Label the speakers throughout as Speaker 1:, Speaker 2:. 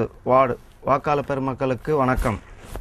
Speaker 1: ward வாக்காளர் பெருமக்களுக்கு வணக்கம்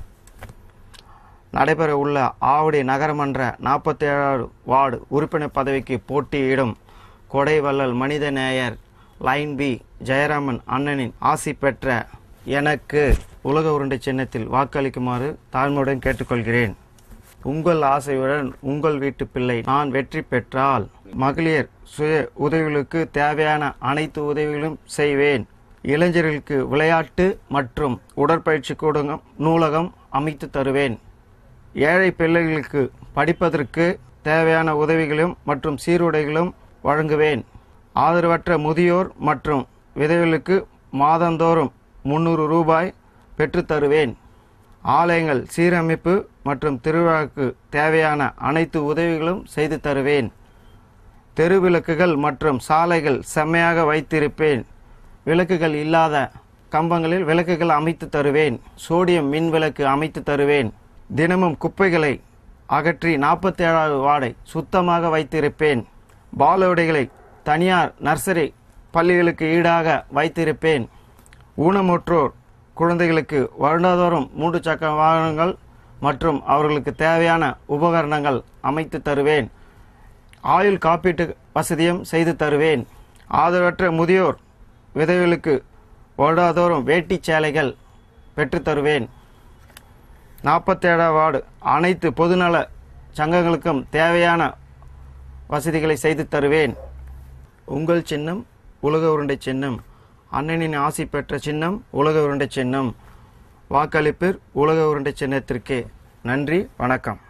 Speaker 1: நடைபெற உள்ள ஆவடி நகரமன்ற நாற்பத்தி ஏழாவது வார்டு உறுப்பினர் பதவிக்கு போட்டியிடும் கொடைவள்ளல் மனிதநேயர் லைன் பி ஜெயராமன் அண்ணனின் ஆசி பெற்ற எனக்கு உலக உருண்டை சின்னத்தில் வாக்களிக்குமாறு தாழ்மையுடன் கேட்டுக்கொள்கிறேன் உங்கள் ஆசையுடன் உங்கள் வீட்டு பிள்ளை நான் வெற்றி பெற்றால் மகளிர் சுய உதவிகளுக்கு தேவையான அனைத்து உதவிகளும் செய்வேன் இளைஞர்களுக்கு விளையாட்டு மற்றும் உடற்பயிற்சி கூடகம் நூலகம் அமைத்து தருவேன் ஏழை பிள்ளைகளுக்கு படிப்பதற்கு தேவையான உதவிகளும் மற்றும் சீருடைகளும் வழங்குவேன் ஆதரவற்ற முதியோர் மற்றும் விதவைகளுக்கு மாதந்தோறும் முந்நூறு ரூபாய் பெற்றுத் தருவேன் ஆலயங்கள் சீரமைப்பு மற்றும் திருவிழாவுக்கு தேவையான அனைத்து உதவிகளும் செய்து தருவேன் தெருவிளக்குகள் மற்றும் சாலைகள் செம்மையாக வைத்திருப்பேன் விளக்குகள் இல்லாத கம்பங்களில் விளக்குகள் அமைத்து தருவேன் சோடியம் மின் விளக்கு அமைத்து தருவேன் தினமும் குப்பைகளை அகற்றி நாற்பத்தி ஏழாவது வார்டை சுத்தமாக வைத்திருப்பேன் பாலோடைகளை தனியார் நர்சரி பள்ளிகளுக்கு ஈடாக வைத்திருப்பேன் ஊனமுற்றோர் குழந்தைகளுக்கு வருடாதோறும் மூன்று சக்கர வாகனங்கள் மற்றும் அவர்களுக்கு தேவையான உபகரணங்கள் அமைத்து தருவேன் ஆயுள் காப்பீட்டு வசதியும் செய்து தருவேன் ஆதரவற்ற முதியோர் விதவைகளுக்கு வருடாதோறும் வேட்டி சேலைகள் பெற்றுத் தருவேன் நாற்பத்தேழாம் வார்டு அனைத்து பொதுநல சங்கங்களுக்கும் தேவையான வசதிகளை செய்து தருவேன் உங்கள் சின்னம் உலக உருண்டை சின்னம் அண்ணனின் ஆசி பெற்ற சின்னம் உலக உருண்டை சின்னம் வாக்களிப்பீர் உலக உருண்டை சின்னத்திற்கே நன்றி வணக்கம்